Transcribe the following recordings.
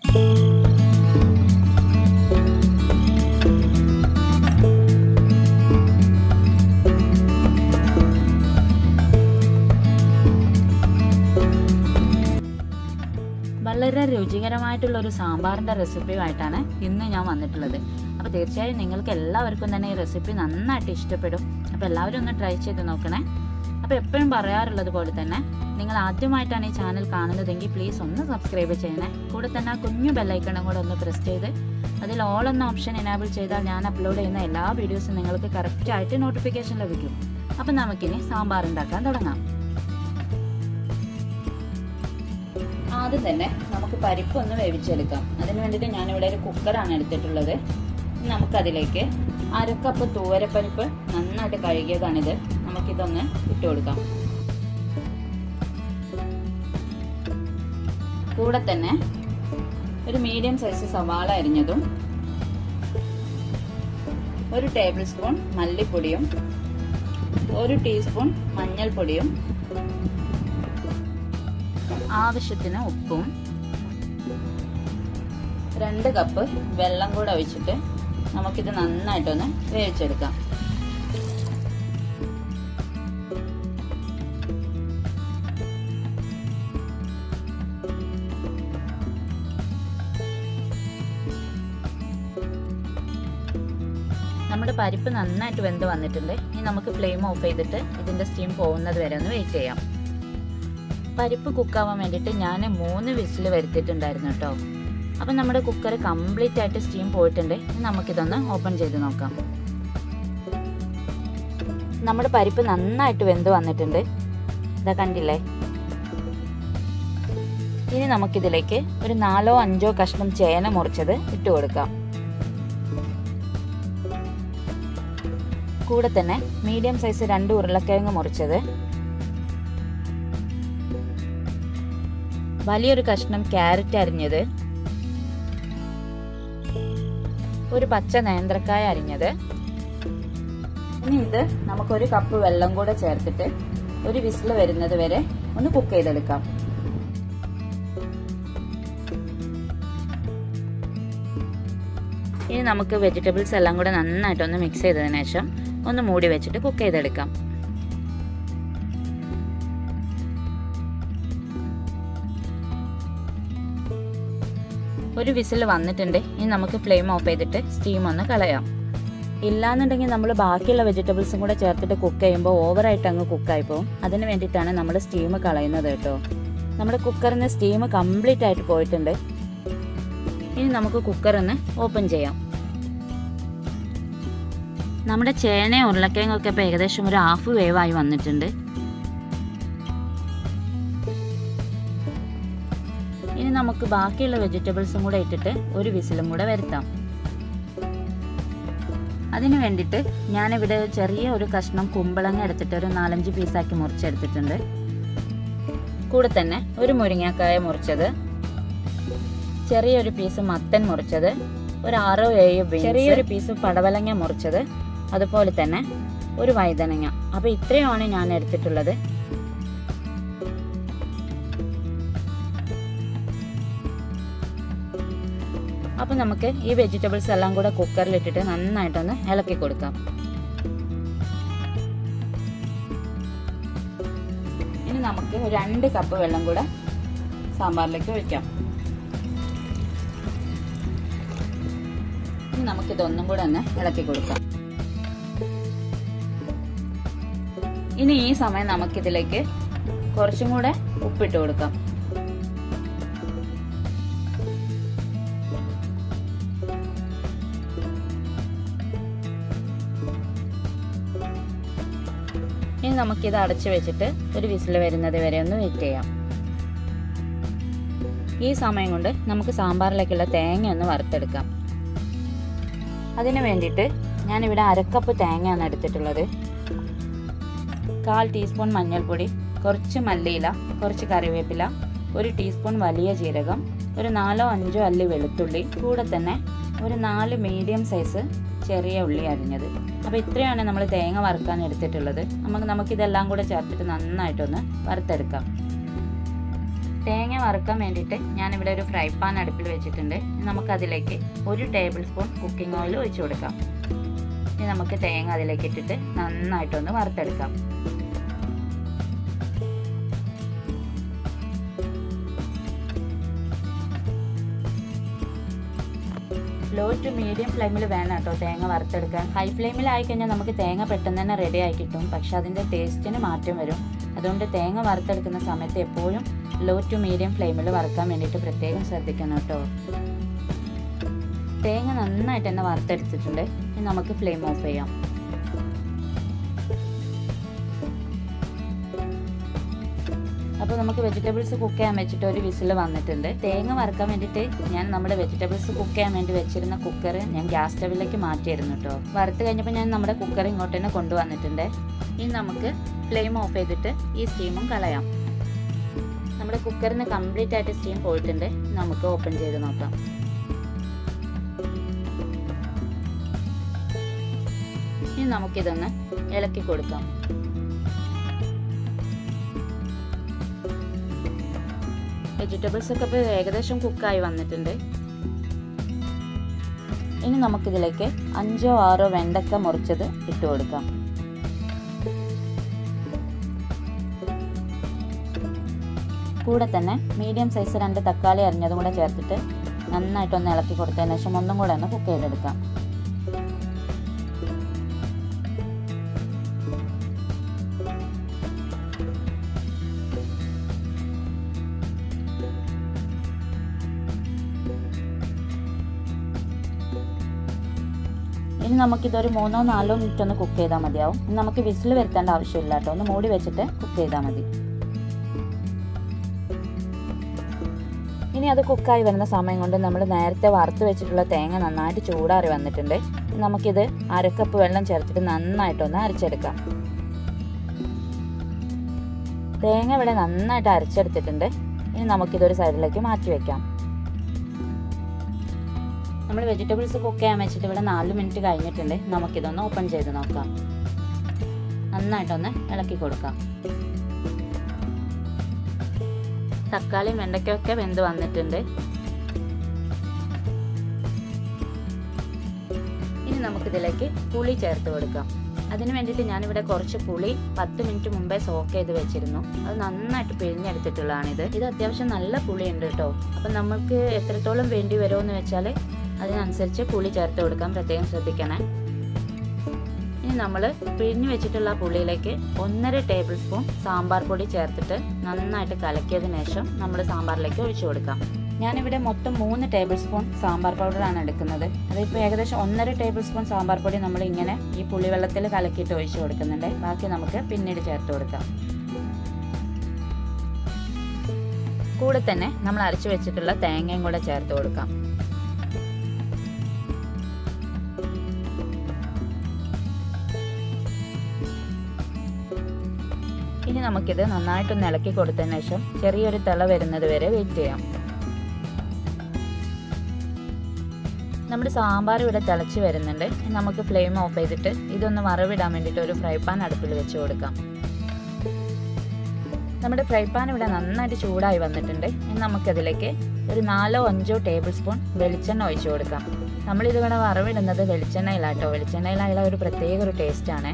വളരെ രുചികരമായിട്ടുള്ള ഒരു സാമ്പാറിൻ്റെ റെസിപ്പിയുമായിട്ടാണ് ഇന്ന് ഞാൻ വന്നിട്ടുള്ളത് അപ്പോൾ തീർച്ചയായും നിങ്ങൾക്ക് എല്ലാവർക്കും തന്നെ ഈ റെസിപ്പി നന്നായിട്ട് ഇഷ്ടപ്പെടും അപ്പോൾ എല്ലാവരും ഒന്ന് ട്രൈ ചെയ്ത് നോക്കണേ അപ്പോൾ എപ്പോഴും പറയാറുള്ളത് പോലെ തന്നെ നിങ്ങൾ ആദ്യമായിട്ടാണ് ഈ ചാനൽ കാണുന്നതെങ്കിൽ പ്ലീസ് ഒന്ന് സബ്സ്ക്രൈബ് ചെയ്യണേ കൂടെ തന്നെ ആ കുഞ്ഞു ബെല്ലൈക്കണും കൂടെ ഒന്ന് പ്രസ് ചെയ്ത് അതിൽ ഓൾ എന്ന ഓപ്ഷൻ എനാബിൾ ചെയ്താൽ ഞാൻ അപ്ലോഡ് ചെയ്യുന്ന എല്ലാ വീഡിയോസും നിങ്ങൾക്ക് കറക്റ്റായിട്ട് നോട്ടിഫിക്കേഷൻ ലഭിക്കും അപ്പം നമുക്കിനി സാമ്പാർ ഉണ്ടാക്കാൻ തുടങ്ങാം ആദ്യം തന്നെ നമുക്ക് പരിപ്പ് ഒന്ന് വേവിച്ചെടുക്കാം അതിന് വേണ്ടിയിട്ട് ഞാനിവിടെ ഒരു കുക്കറാണ് എടുത്തിട്ടുള്ളത് നമുക്കതിലേക്ക് അരക്കപ്പ് തൂവരപ്പരിപ്പ് നന്നായിട്ട് കഴുകിയതാണിത് നമുക്കിതൊന്ന് ഇട്ട് കൊടുക്കാം കൂടെ തന്നെ ഒരു മീഡിയം സൈസ് സവാള അരിഞ്ഞതും ഒരു ടേബിൾ സ്പൂൺ മല്ലിപ്പൊടിയും ഒരു ടീസ്പൂൺ മഞ്ഞൾപ്പൊടിയും ആവശ്യത്തിന് ഉപ്പും രണ്ട് കപ്പ് വെള്ളം കൂടെ ഒഴിച്ചിട്ട് നമുക്കിത് നന്നായിട്ടൊന്ന് വേവിച്ചെടുക്കാം നമ്മുടെ പരിപ്പ് നന്നായിട്ട് വെന്ത് വന്നിട്ടുണ്ട് ഇനി നമുക്ക് ഫ്ലെയിം ഓഫ് ചെയ്തിട്ട് ഇതിന്റെ സ്റ്റീം പോകുന്നത് വരെ ഒന്ന് വെയിറ്റ് ചെയ്യാം പരിപ്പ് കുക്കാവാൻ വേണ്ടിയിട്ട് ഞാൻ മൂന്ന് വിസിൽ വരുത്തിയിട്ടുണ്ടായിരുന്നു കേട്ടോ അപ്പം നമ്മുടെ കുക്കർ കംപ്ലീറ്റ് ആയിട്ട് സ്റ്റീം പോയിട്ടുണ്ട് ഇനി നമുക്കിതൊന്ന് ഓപ്പൺ ചെയ്ത് നോക്കാം നമ്മുടെ പരിപ്പ് നന്നായിട്ട് വെന്ത് വന്നിട്ടുണ്ട് ഇതാ കണ്ടില്ലേ ഇനി നമുക്കിതിലേക്ക് ഒരു നാലോ അഞ്ചോ കഷ്ണം ചേന മുറിച്ചത് ഇട്ട് കൊടുക്കാം കൂടെ തന്നെ മീഡിയം സൈസ് രണ്ട് ഉരുളക്കിഴങ്ങ് മുറിച്ചത് വലിയൊരു കഷ്ണം ക്യാരറ്റ് അരിഞ്ഞത് ഒരു പച്ച നേന്ത്രക്കായ അരിഞ്ഞത് ഇനി ഇത് നമുക്കൊരു കപ്പ് വെള്ളം കൂടെ ചേർത്തിട്ട് ഒരു വിസിൽ വരുന്നത് വരെ ഒന്ന് കുക്ക് ചെയ്തെടുക്കാം ഇനി നമുക്ക് വെജിറ്റബിൾസ് എല്ലാം കൂടെ നന്നായിട്ടൊന്ന് മിക്സ് ചെയ്തതിനു ശേഷം ഒന്ന് മൂടി വെച്ചിട്ട് കുക്ക് ചെയ്തെടുക്കാം ഒരു വിസിൽ വന്നിട്ടുണ്ട് ഇനി നമുക്ക് ഫ്ലെയിം ഓഫ് ചെയ്തിട്ട് സ്റ്റീം ഒന്ന് കളയാം ഇല്ലാന്നുണ്ടെങ്കിൽ നമ്മൾ ബാക്കിയുള്ള വെജിറ്റബിൾസും കൂടെ ചേർത്തിട്ട് കുക്ക് ചെയ്യുമ്പോൾ ഓവറായിട്ട് അങ്ങ് കുക്കായി പോകും അതിന് വേണ്ടിയിട്ടാണ് നമ്മൾ സ്റ്റീം കളയുന്നത് കേട്ടോ നമ്മുടെ കുക്കറിന് സ്റ്റീം കംപ്ലീറ്റ് ആയിട്ട് പോയിട്ടുണ്ട് ഇനി നമുക്ക് കുക്കർ ഒന്ന് ഓപ്പൺ ചെയ്യാം നമ്മുടെ ചേനയും ഉരുളക്കിഴങ്ങൊക്കെ ഇപ്പോൾ ഏകദേശം ഒരു ഹാഫ് വേവായി വന്നിട്ടുണ്ട് ഇനി നമുക്ക് ബാക്കിയുള്ള വെജിറ്റബിൾസും കൂടെ ഇട്ടിട്ട് ഒരു വിസിലും കൂടെ വരുത്താം അതിന് വേണ്ടിയിട്ട് ഞാനിവിടെ ചെറിയ ഒരു കഷ്ണം കുമ്പളങ്ങ എടുത്തിട്ട് ഒരു നാലഞ്ച് പീസാക്കി മുറിച്ചെടുത്തിട്ടുണ്ട് കൂടെ തന്നെ ഒരു മുരിങ്ങാക്കായ മുറിച്ചത് ചെറിയൊരു പീസ് മത്തൻ മുറിച്ചത് ഒരു ആറോ ഏഴോ ചെറിയൊരു പീസ് പടവലങ്ങ മുറിച്ചത് അതുപോലെ തന്നെ ഒരു വഴുതനങ്ങ അപ്പോൾ ഇത്രയുമാണ് ഞാൻ എടുത്തിട്ടുള്ളത് അപ്പോൾ നമുക്ക് ഈ വെജിറ്റബിൾസ് എല്ലാം കൂടെ കുക്കറിലിട്ടിട്ട് നന്നായിട്ടൊന്ന് ഇളക്കി കൊടുക്കാം ഇനി നമുക്ക് രണ്ട് കപ്പ് വെള്ളം കൂടെ സാമ്പാറിലേക്ക് ഒഴിക്കാം ഇനി നമുക്കിതൊന്നും കൂടെ ഒന്ന് ഇളക്കി കൊടുക്കാം ഇനി ഈ സമയം നമുക്കിതിലേക്ക് കുറച്ചും കൂടെ ഉപ്പിട്ട് കൊടുക്കാം ഇനി നമുക്കിത് അടച്ചു വെച്ചിട്ട് ഒരു വിസിൽ വരുന്നത് വരെ ഒന്ന് വെയിറ്റ് ചെയ്യാം ഈ സമയം കൊണ്ട് നമുക്ക് സാമ്പാറിലേക്കുള്ള തേങ്ങ ഒന്ന് വറുത്തെടുക്കാം അതിന് വേണ്ടിയിട്ട് ഞാനിവിടെ അരക്കപ്പ് തേങ്ങയാണ് എടുത്തിട്ടുള്ളത് കാൽ ടീസ്പൂൺ മഞ്ഞൾപ്പൊടി കുറച്ച് മല്ലിയില കുറച്ച് കറിവേപ്പില ഒരു ടീസ്പൂൺ വലിയ ജീരകം ഒരു നാലോ അഞ്ചോ അല്ലി വെളുത്തുള്ളി കൂടെ തന്നെ ഒരു നാല് മീഡിയം സൈസ് ചെറിയ ഉള്ളി അരിഞ്ഞത് അപ്പോൾ ഇത്രയാണ് നമ്മൾ തേങ്ങ വറുക്കാൻ എടുത്തിട്ടുള്ളത് നമുക്ക് നമുക്കിതെല്ലാം കൂടെ ചേർത്തിട്ട് നന്നായിട്ടൊന്ന് വറുത്തെടുക്കാം തേങ്ങ വറുക്കാൻ വേണ്ടിയിട്ട് ഞാനിവിടെ ഒരു ഫ്രൈ പാൻ അടുപ്പിൽ വെച്ചിട്ടുണ്ട് ഇനി നമുക്കതിലേക്ക് ഒരു ടേബിൾ സ്പൂൺ കുക്കിംഗ് ഓയിൽ ഒഴിച്ചു കൊടുക്കാം ഇനി നമുക്ക് തേങ്ങ അതിലേക്ക് ഇട്ടിട്ട് നന്നായിട്ടൊന്ന് വറുത്തെടുക്കാം ലോ ടു മീഡിയം ഫ്ലെയിമിൽ വേണം കേട്ടോ തേങ്ങ വറുത്തെടുക്കാൻ ഹൈ ഫ്ലെയിമിലായി കഴിഞ്ഞാൽ നമുക്ക് തേങ്ങ പെട്ടെന്ന് തന്നെ റെഡി ആയി കിട്ടും പക്ഷെ അതിൻ്റെ ടേസ്റ്റിന് മാറ്റം വരും അതുകൊണ്ട് തേങ്ങ വറുത്തെടുക്കുന്ന സമയത്ത് എപ്പോഴും ലോ ടു മീഡിയം ഫ്ലെയിമിൽ വറുക്കാൻ വേണ്ടിയിട്ട് പ്രത്യേകം ശ്രദ്ധിക്കണം കേട്ടോ തേങ്ങ നന്നായിട്ട് തന്നെ വറുത്തെടുത്തിട്ടുണ്ട് ഇനി നമുക്ക് ഫ്ലെയിം ഓഫ് ചെയ്യാം അപ്പോൾ നമുക്ക് വെജിറ്റബിൾസ് കുക്ക് ചെയ്യാൻ വെച്ചിട്ട് ഒരു വിസിൽ വന്നിട്ടുണ്ട് തേങ്ങ വറുക്കാൻ വേണ്ടിയിട്ട് ഞാൻ നമ്മുടെ വെജിറ്റബിൾസ് കുക്ക് ചെയ്യാൻ വേണ്ടി വെച്ചിരുന്ന കുക്കർ ഞാൻ ഗ്യാസ് സ്റ്റവിലേക്ക് മാറ്റിയിരുന്നു കേട്ടോ വറുത്ത് കഴിഞ്ഞപ്പോൾ ഞാൻ നമ്മുടെ കുക്കർ ഇങ്ങോട്ട് തന്നെ കൊണ്ടുവന്നിട്ടുണ്ട് ഇനി നമുക്ക് ഫ്ലെയിം ഓഫ് ചെയ്തിട്ട് ഈ സ്റ്റീമും കളയാം നമ്മുടെ കുക്കറിന് കംപ്ലീറ്റ് ആയിട്ട് സ്റ്റീം പോയിട്ടുണ്ട് നമുക്ക് ഓപ്പൺ ചെയ്ത് നോക്കാം ഇനി നമുക്കിതൊന്ന് ഇളക്കി കൊടുക്കാം വെജിറ്റബിൾസ് ഒക്കെ ഇപ്പോൾ ഏകദേശം കുക്കായി വന്നിട്ടുണ്ട് ഇനി നമുക്കിതിലേക്ക് അഞ്ചോ ആറോ വെണ്ടക്ക മുറിച്ചത് ഇട്ട് കൊടുക്കാം കൂടെ തന്നെ മീഡിയം സൈസ് രണ്ട് തക്കാളി അരിഞ്ഞതും കൂടെ ചേർത്തിട്ട് നന്നായിട്ടൊന്ന് ഇളക്കി കൊടുത്തതിന് ശേഷം ഒന്നും കൂടെ ഒന്ന് കുക്ക് ചെയ്തെടുക്കാം ഇനി നമുക്കിതൊരു മൂന്നോ നാലോ മിനിറ്റ് ഒന്ന് കുക്ക് ചെയ്താൽ മതിയാവും ഇനി നമുക്ക് വിസിൽ വരുത്തേണ്ട ആവശ്യമില്ല കേട്ടോ ഒന്ന് മൂടി വെച്ചിട്ട് കുക്ക് ചെയ്താൽ മതി ഇനി അത് കുക്കായി വരുന്ന സമയം കൊണ്ട് നമ്മൾ നേരത്തെ വറുത്ത് വെച്ചിട്ടുള്ള തേങ്ങ നന്നായിട്ട് ചൂടാറി വന്നിട്ടുണ്ട് നമുക്കിത് അരക്കപ്പ് വെള്ളം ചേർത്തിട്ട് നന്നായിട്ടൊന്ന് അരച്ചെടുക്കാം തേങ്ങ ഇവിടെ നന്നായിട്ട് അരച്ചെടുത്തിട്ടുണ്ട് ഇനി നമുക്കിതൊരു സൈഡിലേക്ക് മാറ്റി വെക്കാം നമ്മൾ വെജിറ്റബിൾസ് കുക്ക് ചെയ്യാൻ വെച്ചിട്ട് ഇവിടെ നാല് മിനിറ്റ് കഴിഞ്ഞിട്ടുണ്ട് നമുക്കിതൊന്ന് ഓപ്പൺ ചെയ്ത് നോക്കാം നന്നായിട്ടൊന്ന് ഇളക്കി കൊടുക്കാം തക്കാളിയും വെണ്ടയ്ക്കൊക്കെ വെന്ത് വന്നിട്ടുണ്ട് ഇനി നമുക്കിതിലേക്ക് പുളി ചേർത്ത് കൊടുക്കാം അതിന് വേണ്ടിയിട്ട് ഞാനിവിടെ കുറച്ച് പുളി പത്ത് മിനിറ്റ് മുമ്പേ സോക്ക് ചെയ്ത് വെച്ചിരുന്നു അത് നന്നായിട്ട് പിഴിഞ്ഞെടുത്തിട്ടുള്ളതാണിത് ഇത് അത്യാവശ്യം നല്ല പുളിയുണ്ട് കേട്ടോ അപ്പം നമുക്ക് എത്രത്തോളം വേണ്ടി വരുമെന്ന് വെച്ചാൽ അതിനനുസരിച്ച് പുളി ചേർത്ത് കൊടുക്കാൻ പ്രത്യേകം ശ്രദ്ധിക്കണേ ഇനി നമ്മൾ പിഴിഞ്ഞു വെച്ചിട്ടുള്ള പുളിയിലേക്ക് ഒന്നര ടേബിൾ സ്പൂൺ സാമ്പാർ പൊടി ചേർത്തിട്ട് നന്നായിട്ട് കലക്കിയതിന് ശേഷം നമ്മൾ സാമ്പാറിലേക്ക് ഒഴിച്ചു കൊടുക്കാം ഞാനിവിടെ മൊത്തം മൂന്ന് ടേബിൾ സ്പൂൺ സാമ്പാർ പൗഡറാണ് എടുക്കുന്നത് അതിപ്പോൾ ഏകദേശം ഒന്നര ടേബിൾ സ്പൂൺ സാമ്പാർ പൊടി നമ്മൾ ഇങ്ങനെ ഈ പുളിവെള്ളത്തിൽ കലക്കിയിട്ട് ഒഴിച്ചു കൊടുക്കുന്നുണ്ട് ബാക്കി നമുക്ക് പിന്നീട് ചേർത്ത് കൊടുക്കാം കൂടെ തന്നെ നമ്മൾ അരച്ചു വെച്ചിട്ടുള്ള തേങ്ങയും കൂടെ ചേർത്ത് കൊടുക്കാം ഇനി നമുക്കിത് നന്നായിട്ടൊന്ന് ഇളക്കി കൊടുത്തതിന് ശേഷം ചെറിയൊരു തിള വരുന്നത് വരെ വെയിറ്റ് ചെയ്യാം നമ്മുടെ സാമ്പാർ ഇവിടെ തിളച്ച് വരുന്നുണ്ട് ഇനി നമുക്ക് ഫ്ലെയിം ഓഫ് ചെയ്തിട്ട് ഇതൊന്ന് വറവിടാൻ വേണ്ടിയിട്ട് ഒരു ഫ്രൈ പാൻ അടുപ്പിൽ വെച്ച് കൊടുക്കാം നമ്മുടെ ഫ്രൈ പാൻ ഇവിടെ നന്നായിട്ട് ചൂടായി വന്നിട്ടുണ്ട് ഇനി നമുക്കതിലേക്ക് ഒരു നാലോ അഞ്ചോ ടേബിൾ സ്പൂൺ വെളിച്ചെണ്ണ ഒഴിച്ചു കൊടുക്കാം നമ്മളിതിവിടെ വറവിടുന്നത് വെളിച്ചെണ്ണയിലാട്ടോ വെളിച്ചെണ്ണയിലായുള്ള ഒരു പ്രത്യേക ഒരു ടേസ്റ്റാണ്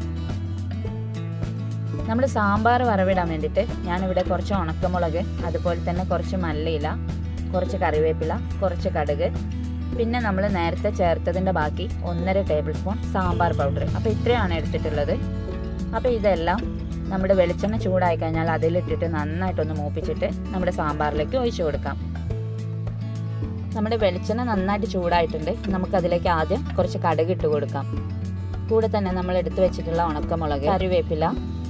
നമ്മൾ സാമ്പാർ വറവിടാൻ വേണ്ടിയിട്ട് ഞാനിവിടെ കുറച്ച് ഉണക്കമുളക് അതുപോലെ തന്നെ കുറച്ച് മല്ലിയില കുറച്ച് കറിവേപ്പില കുറച്ച് കടുക് പിന്നെ നമ്മൾ നേരത്തെ ചേർത്തതിൻ്റെ ബാക്കി ഒന്നര ടേബിൾ സ്പൂൺ സാമ്പാർ പൗഡർ അപ്പോൾ ഇത്രയാണ് എടുത്തിട്ടുള്ളത് അപ്പോൾ ഇതെല്ലാം നമ്മുടെ വെളിച്ചെണ്ണ ചൂടായി കഴിഞ്ഞാൽ അതിലിട്ടിട്ട് നന്നായിട്ടൊന്ന് മൂപ്പിച്ചിട്ട് നമ്മുടെ സാമ്പാറിലേക്ക് ഒഴിച്ചു കൊടുക്കാം നമ്മുടെ വെളിച്ചെണ്ണ നന്നായിട്ട് ചൂടായിട്ടുണ്ട് നമുക്കതിലേക്ക് ആദ്യം കുറച്ച് കടുക് ഇട്ട് കൊടുക്കാം കൂടെ തന്നെ നമ്മൾ എടുത്തു വെച്ചിട്ടുള്ള ഉണക്കമുളക് കറിവേപ്പില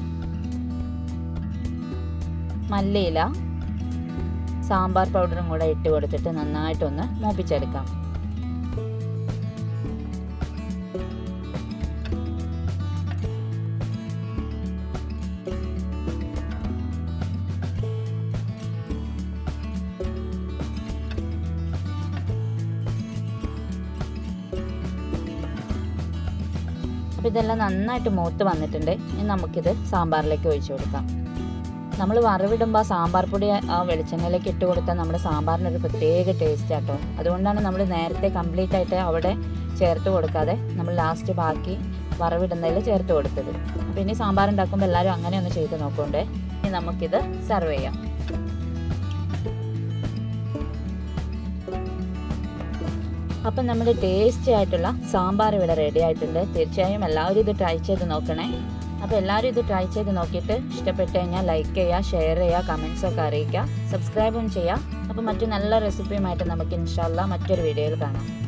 മല്ലിയില സാമ്പാർ പൗഡറും കൂടെ ഇട്ട് കൊടുത്തിട്ട് നന്നായിട്ടൊന്ന് മൂപ്പിച്ചെടുക്കാം അപ്പോൾ ഇതെല്ലാം നന്നായിട്ട് മൂത്ത് വന്നിട്ടുണ്ട് ഇനി നമുക്കിത് സാമ്പാറിലേക്ക് ഒഴിച്ചു കൊടുക്കാം നമ്മൾ വറവിടുമ്പോൾ ആ സാമ്പാർ പൊടി ആ വെളിച്ചെണ്ണയിലേക്ക് ഇട്ട് കൊടുത്താൽ നമ്മുടെ സാമ്പാറിനൊരു പ്രത്യേക ടേസ്റ്റ് ആട്ടോ അതുകൊണ്ടാണ് നമ്മൾ നേരത്തെ കംപ്ലീറ്റ് ആയിട്ട് അവിടെ ചേർത്ത് കൊടുക്കാതെ നമ്മൾ ലാസ്റ്റ് ബാക്കി വറവിടുന്നതിൽ ചേർത്ത് കൊടുത്തത് അപ്പോൾ ഇനി സാമ്പാർ ഉണ്ടാക്കുമ്പോൾ എല്ലാവരും അങ്ങനെ ഒന്ന് ചെയ്ത് നോക്കണ്ടേ ഇനി നമുക്കിത് സെർവ് ചെയ്യാം അപ്പം നമ്മുടെ ടേസ്റ്റി ആയിട്ടുള്ള സാമ്പാർ ഇവിടെ റെഡി ആയിട്ടുണ്ട് തീർച്ചയായും എല്ലാവരും ഇത് ട്രൈ ചെയ്ത് നോക്കണേ അപ്പോൾ എല്ലാവരും ഇത് ട്രൈ ചെയ്ത് നോക്കിയിട്ട് ഇഷ്ടപ്പെട്ട് കഴിഞ്ഞാൽ ലൈക്ക് ചെയ്യുക ഷെയർ ചെയ്യുക കമൻസ് ഒക്കെ അറിയിക്കുക സബ്സ്ക്രൈബും ചെയ്യുക അപ്പോൾ മറ്റു നല്ല റെസിപ്പിയുമായിട്ട് നമുക്ക് ഇൻഷാല്ല മറ്റൊരു വീഡിയോയിൽ കാണാം